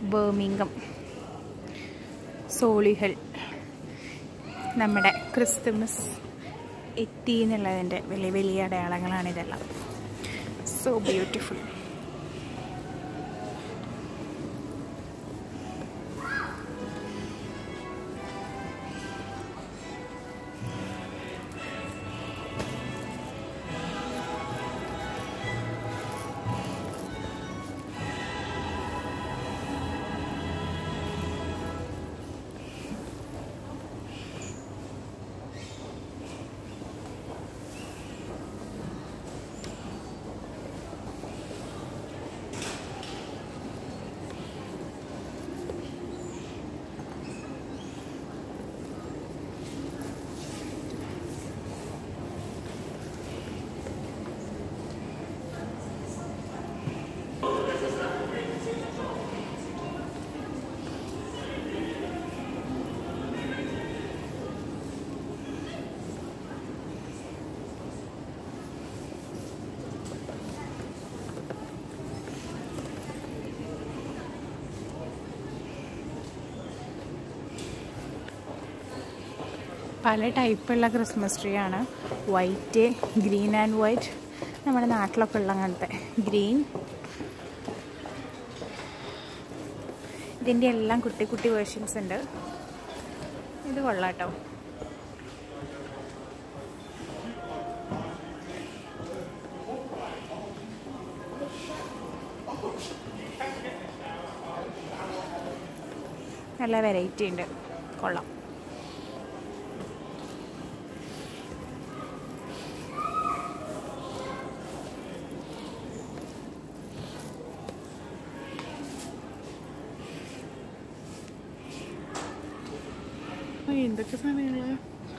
ബേർമിംഗം സോളിഹൽ നമ്മുടെ ക്രിസ്തുമസ് എത്തി എന്നുള്ളതിൻ്റെ വലിയ വലിയ അടയാളങ്ങളാണ് ഇതെല്ലാം സോ ബ്യൂട്ടിഫുൾ പല ടൈപ്പുള്ള ക്രിസ്മസ് ട്രീ ആണ് വൈറ്റ് ഗ്രീൻ ആൻഡ് വൈറ്റ് നമ്മുടെ നാട്ടിലൊക്കെ ഉള്ള അങ്ങനത്തെ ഗ്രീൻ ഇതിൻ്റെ എല്ലാം കുട്ടി കുട്ടി വേർഷൻസ് ഉണ്ട് ഇത് കൊള്ളാട്ടോ നല്ല വെറൈറ്റി ഉണ്ട് കൊള്ളാം എന്തൊക്കെ സാധനങ്ങളാണ്